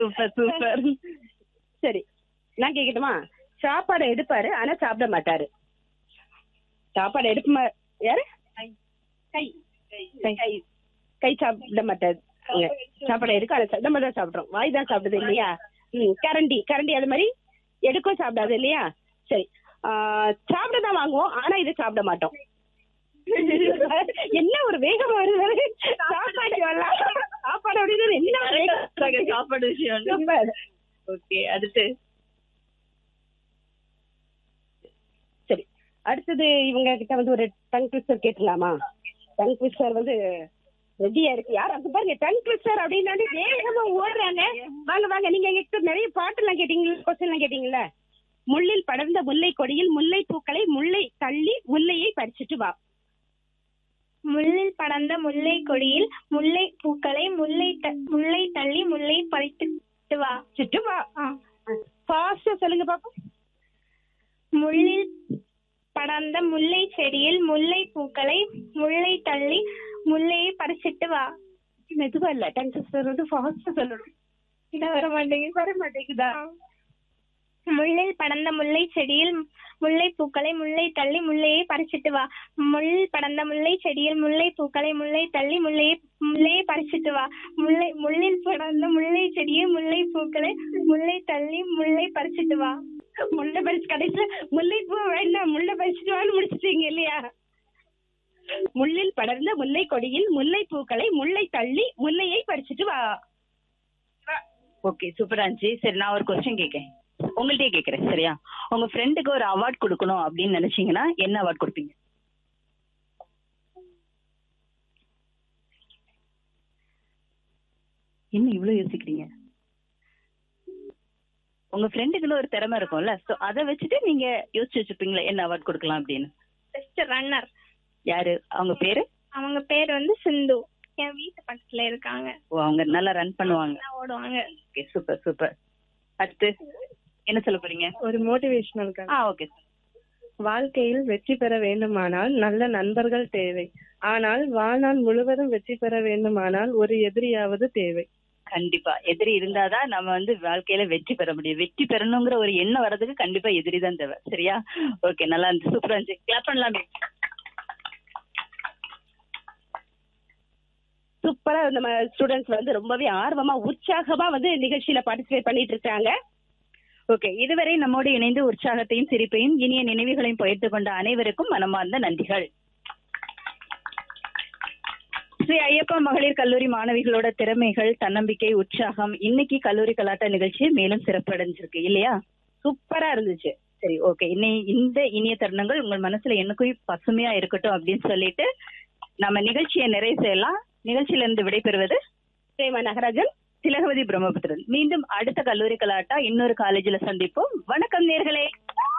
Super super சரி நான் கேக்கட்டுமா சாப்பாடு எடுப்பாரு ஆனா சாப்பிட மாட்டாரு சாப்பாடு எடுப்பு யாரு கை கை கை கை சாப்பிட மாட்டாரு இங்க. சாப்பாடு எடுக்க ஆனா சா- நம்ம தான் சாப்பிடுறோம் வாய் தான் சாப்பிடுது இல்லையா ம் கரண்டி கரண்டி அது மாதிரி எடுக்கும் சாப்பிடாது இல்லையா சரி ஆஹ் சாப்பிட தான் வாங்குவோம் ஆனா இதை சாப்பிட மாட்டோம் என்ன ஒரு வேகம் வருது சாப்பாடு வரலாம் சாப்பாடு அப்படின்னு என்ன ஒரு வேகம் சாப்பாடு விஷயம் சூப்பர் ஓகே அடுத்து சரி அடுத்தது இவங்க கிட்ட வந்து ஒரு டங் ட்விஸ்டர் கேட்டுலாமா டங் ட்விஸ்டர் வந்து ரெடியா இருக்கு யார் அது பாருங்க டங் ட்விஸ்டர் அப்படின்னு வேகமா ஓடுறாங்க வாங்க வாங்க நீங்க எங்கிட்ட நிறைய பாட்டு எல்லாம் கேட்டீங்களா கொஸ்டின் எல்லாம் கேட்டீங்களா முள்ளில் படர்ந்த முல்லை கொடியில் முல்லை பூக்களை முல்லை தள்ளி முல்லையை பறிச்சுட்டு வா முள்ளில் படர்ந்த முல்லை கொடியில் முல்லை பூக்களை முல்லை த- முல்லை தள்ளி முல்லை பறித்து வா சுட்டு வா ஃபாஸ்டா சொல்லுங்க பாப்போம் முள்ளில் படர்ந்த முல்லை செடியில் முல்லை பூக்களை முல்லை தள்ளி முல்லையை பறிச்சிட்டு வா மெதுவா இல்ல டங் ட்விஸ்டர் வந்து ஃபாஸ்டா சொல்லணும் இத வர மாட்டேங்குது வர மாட்டேங்குதா முள்ளில் படர்ந்த முல்லை செடியில் முல்லை பூக்களை முல்லை தள்ளி முல்லையை பறிச்சிட்டு வா முள் படர்ந்த முல்லை செடியில் முல்லை பூக்களை முல்லை தள்ளி முல்லையை முல்லையை பறிச்சிட்டு வா முல்லை முள்ளில் படர்ந்த முல்லை செடியில் முல்லை பூக்களை முல்லை தள்ளி முல்லை பறிச்சிட்டு வா முல்லை பறிச்சு கடைசியில முல்லைப்பூ வேண்டாம் முல்லை பறிச்சுட்டு வான்னு முடிச்சிட்டீங்க இல்லையா முள்ளில் படர்ந்த முல்லை கொடியில் முல்லை பூக்களை முல்லை தள்ளி முல்லையை பறிச்சுட்டு வா ஓகே சூப்பரா இருந்துச்சு சரி நான் ஒரு கொஸ்டின் கேட்கேன் உங்கள்ட்டே கேக்குறேன் சரியா உங்க ஃப்ரெண்டுக்கு ஒரு அவார்ட் கொடுக்கணும் அப்படின்னு நினைச்சீங்கன்னா என்ன அவார்ட் கொடுப்பீங்க என்ன இவ்வளவு யோசிக்கிறீங்க உங்க ஃப்ரெண்டுக்குன்னு ஒரு திறமை இருக்கும்ல சோ அதை வச்சுட்டு நீங்க யோசிச்சு வச்சுப்பீங்களா என்ன அவார்ட் கொடுக்கலாம் அப்படின்னு பெஸ்ட் ரன்னர் யாரு அவங்க பேரு அவங்க பேர் வந்து சிந்து என் வீட்டு பக்கத்துல இருக்காங்க ஓ அவங்க நல்லா ரன் பண்ணுவாங்க நல்லா ஓடுவாங்க ஓகே சூப்பர் சூப்பர் அடுத்து என்ன சொல்ல போறீங்க ஒரு மோட்டிவேஷனல் ஆ ஓகே வாழ்க்கையில் வெற்றி பெற வேண்டுமானால் நல்ல நண்பர்கள் தேவை ஆனால் வாழ்நாள் முழுவதும் வெற்றி பெற வேண்டுமானால் ஒரு எதிரியாவது தேவை கண்டிப்பா எதிரி இருந்தாதான் நம்ம வந்து வாழ்க்கையில வெற்றி பெற முடியும் வெற்றி பெறணுங்கிற ஒரு எண்ணம் வர்றதுக்கு கண்டிப்பா எதிரி தான் தேவை சரியா ஓகே நல்லா இருந்துச்சு சூப்பரா இருந்துச்சு கிளாப் பண்ணலாமே சூப்பரா நம்ம ஸ்டூடெண்ட்ஸ் வந்து ரொம்பவே ஆர்வமா உற்சாகமா வந்து நிகழ்ச்சியில பார்ட்டிசிபேட் பண்ணிட்டு இருக்காங்க ஓகே இதுவரை நம்மோடு இணைந்து உற்சாகத்தையும் சிரிப்பையும் இனிய நினைவுகளையும் பகிர்ந்து கொண்ட அனைவருக்கும் மனமார்ந்த நன்றிகள் ஸ்ரீ ஐயப்பா மகளிர் கல்லூரி மாணவிகளோட திறமைகள் தன்னம்பிக்கை உற்சாகம் இன்னைக்கு கல்லூரி கலாட்ட நிகழ்ச்சி மேலும் சிறப்படைஞ்சிருக்கு இல்லையா சூப்பரா இருந்துச்சு சரி ஓகே இன்னை இந்த இனிய தருணங்கள் உங்கள் மனசுல எனக்கும் பசுமையா இருக்கட்டும் அப்படின்னு சொல்லிட்டு நம்ம நிகழ்ச்சியை நிறைவு செய்யலாம் நிகழ்ச்சியில இருந்து விடைபெறுவது பிரேமா நகராஜன் திலகவதி பிரம்மபுத்திரன் மீண்டும் அடுத்த கல்லூரி கலாட்டா இன்னொரு காலேஜ்ல சந்திப்போம் வணக்கம் நேர்களே